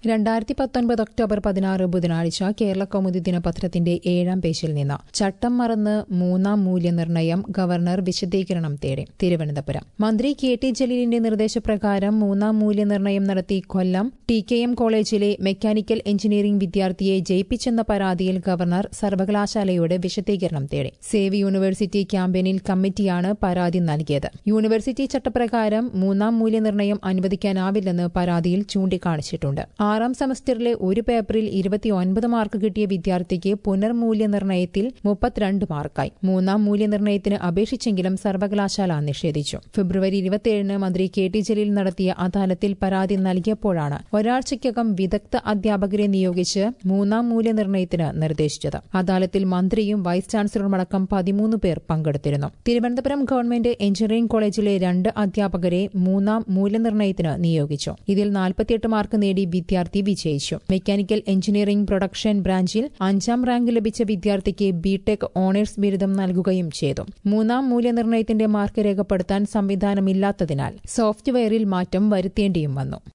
രണ്ടായിരത്തി പത്തൊൻപത് ഒക്ടോബർ പതിനാറ് ബുധനാഴ്ച കേരള കൗമുദി ദിനപത്രത്തിന്റെ ഏഴാം പേജിൽ നിന്ന് ചട്ടം മറന്ന് മൂന്നാം മൂല്യനിർണ്ണയം ഗവർണർ വിശദീകരണം തേടി തിരുവനന്തപുരം മന്ത്രി കെ ടി ജലീലിന്റെ നിർദ്ദേശപ്രകാരം മൂന്നാം മൂല്യനിർണ്ണയം നടത്തി കൊല്ലം ടി കെ എം കോളേജിലെ മെക്കാനിക്കൽ എഞ്ചിനീയറിംഗ് വിദ്യാർത്ഥിയെ ജയിപ്പിച്ചെന്ന പരാതിയിൽ ഗവർണർ സർവകലാശാലയോട് വിശദീകരണം തേടി സേവ് യൂണിവേഴ്സിറ്റി ക്യാമ്പയിനിൽ കമ്മിറ്റിയാണ് പരാതി നൽകിയത് യൂണിവേഴ്സിറ്റി ചട്ടപ്രകാരം മൂന്നാം മൂല്യനിർണ്ണയം അനുവദിക്കാനാവില്ലെന്ന് പരാതിയിൽ ചൂണ്ടിക്കാണിച്ചിട്ടുണ്ട് ആറാം സെമസ്റ്ററിലെ ഒരു പേപ്പറിൽ ഇരുപത്തിയൊൻപത് മാർക്ക് കിട്ടിയ വിദ്യാർത്ഥിക്ക് പുനർമൂല്യനിർണ്ണയത്തിൽ മുപ്പത്തിരണ്ട് മാർക്കായി മൂന്നാം മൂല്യനിർണ്ണയത്തിന് അപേക്ഷിച്ചെങ്കിലും സർവകലാശാല നിഷേധിച്ചു ഫെബ്രുവരി ഇരുപത്തിയേഴിന് മന്ത്രി കെ ടി ജലീൽ നടത്തിയ അദാലത്തിൽ പരാതി നൽകിയപ്പോഴാണ് ഒരാഴ്ചയ്ക്കകം വിദഗ്ധ അധ്യാപകരെ നിയോഗിച്ച് മൂന്നാം മൂല്യനിർണ്ണയത്തിന് നിർദ്ദേശിച്ചത് അദാലത്തിൽ മന്ത്രിയും വൈസ് ചാൻസലറുമടക്കം പതിമൂന്ന് പേർ പങ്കെടുത്തിരുന്നു തിരുവനന്തപുരം ഗവൺമെന്റ് എഞ്ചിനീയറിംഗ് കോളേജിലെ രണ്ട് അധ്യാപകരെ മൂന്നാം മൂല്യനിർണ്ണയത്തിന് നിയോഗിച്ചു ഇതിൽ നാൽപ്പത്തിയെട്ട് മാർക്ക് നേടി വിദ്യാർത്ഥി വിജയിച്ചു മെക്കാനിക്കൽ എഞ്ചിനീയറിംഗ് പ്രൊഡക്ഷൻ ബ്രാഞ്ചിൽ അഞ്ചാം റാങ്ക് ലഭിച്ച വിദ്യാർത്ഥിക്ക് ബിടെക് ഓണേഴ്സ് ബിരുദം നൽകുകയും ചെയ്തു മൂന്നാം മൂല്യനിർണ്ണയത്തിന്റെ മാർക്ക് രേഖപ്പെടുത്താൻ സംവിധാനമില്ലാത്തതിനാൽ സോഫ്റ്റ്വെയറിൽ മാറ്റം വരുത്തേണ്ടിയും വന്നു